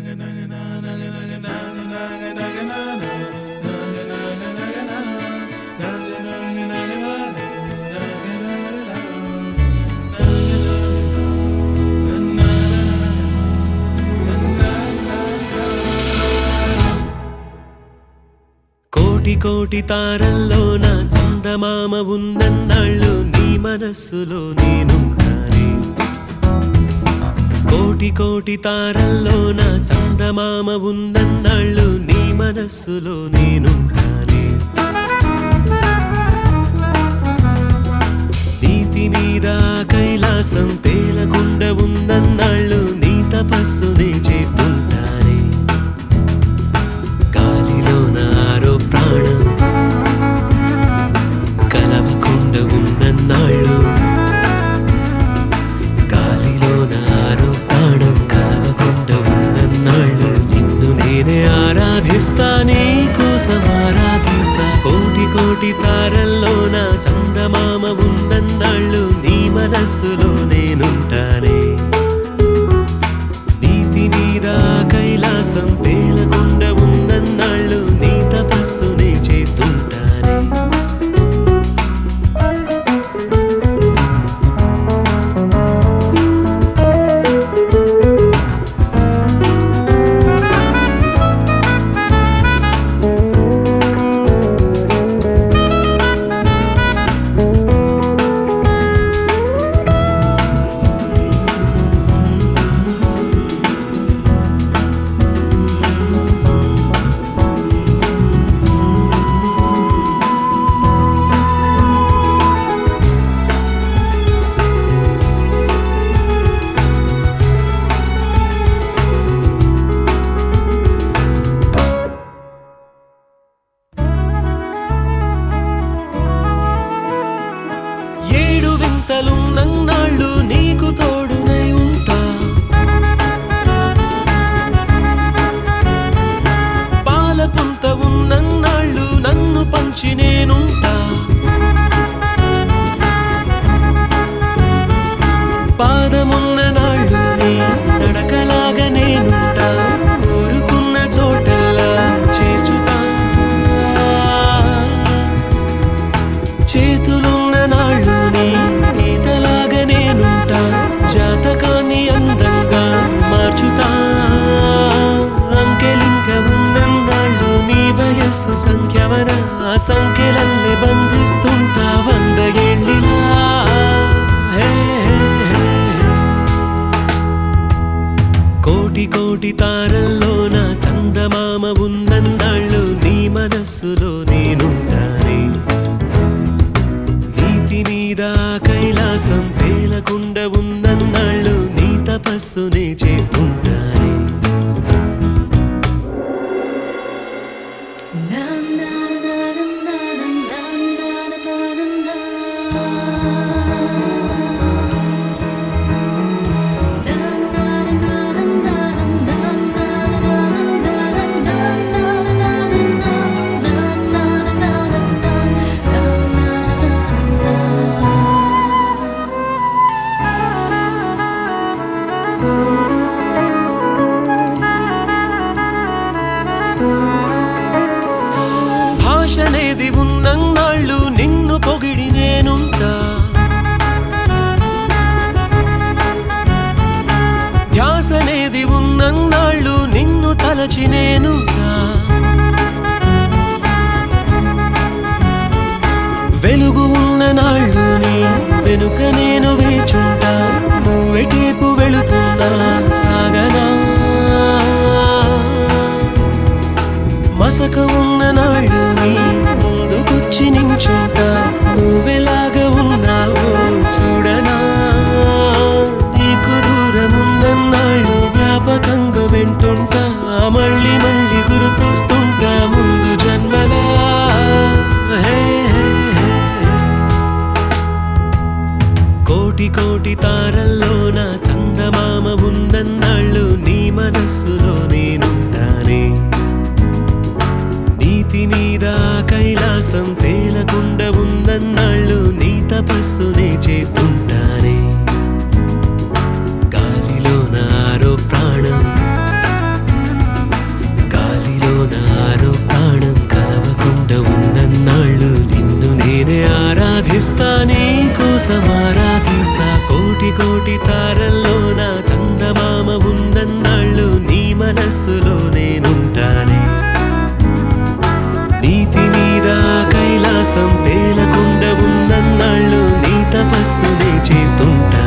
కోటి కోటి తారల్లో నా చందమామ ఉన్నన్నాళ్ళు నీ మనస్సులో నేనుంటానే కోటి కోటి తారల్లో నా చందమామ ఉన్నన్నాళ్ళు నీ మనస్సులో నేనుంటానే నీతి మీద కైలాసం తేలకుండా ఉన్నన్నాళ్ళు నీ తపస్సునే చేస్తుంటానే గాలిలో నారో ప్రాణం కలవకుండా ఉన్నన్నాళ్ళు గాలిలో నారో ప్రాణం కలవకుండా ఉన్నన్నాళ్ళు నిన్ను నేనే ఆరాధిస్తా నీ కోసం ఆరాధిస్తా కోటి కోటి తారల్లో నా చందమామ ఉన్నన్నాళ్ళు నీ మనస్సులో నేనుంటానే నీతి మీద కైలాసం తేలకుండా ఉన్నన్నాళ్ళు నీ తపస్సునే చేస్తుంటానే ఏడు వింతలు నన్నాళ్ళు నీకు తోడునై ఉంటా పాల పుంత ఉన్నన్నాళ్ళు నన్ను పంచి నేనుంటా పాదమున్న నాళ్ళు నీ నడకలాగా నేనుంటా కోరుకున్న చోటల్లా చేర్చుతా చేతులున్న నాళ్ళు నీ గీతలాగా నేనుంటా జాతకాన్ని అందంగా మార్చుతా అంకెలింక ఉన్నన్నాళ్ళు నీ వయస్సు సంఖ్యవన ఆ సంఖ్యలల్లే బంధిస్తుంటా వంద ఏళ్ళిలా హే, హే, హే. కోటి కోటి తారల్లో నా చందమామ ఉన్నన్నాళ్ళు నీ మనస్సులో నేనుంటానే నీతి మీద కైలాసం తేలకుండా ఉన్నన్నాళ్ళు నీ తపస్సునే చేస్తుంటానే భాషనేది ఉన్నన్నాళ్ళు నిన్ను పొగిడి నేనుంటా ధ్యాసనేది ఉన్నన్నాళ్ళు నిన్ను తలచి నేనుంటా వెలుగు ఉన్న నాళ్ళు నీ వెనుక నేను వేచుంటా నువ్వెటేపు వెళుతున్నా సాగనా మసక ఉన్న నాళ్ళు నీ ముందుకొచ్చి నించుంటా నువ్వెలాగ ఉన్నావో చూడనా నీకు దూరమున్న నాళ్ళు జ్ఞాపకంగా వింటుంటా మళ్ళీ మళ్ళీ గుర్తొస్తుంటా ముందు జన్మలా హే, హే, హే. కోటి కోటి తార కోసమారా తీస్తా కోటి కోటి తారల్లో నా చందమామ ఉన్నన్నాళ్ళు నీ మనస్సులో నేనుంటానే నీతి మీద కైలాసం తేలకుండా ఉన్నన్నాళ్ళు నీ తపస్సునే చేస్తుంటా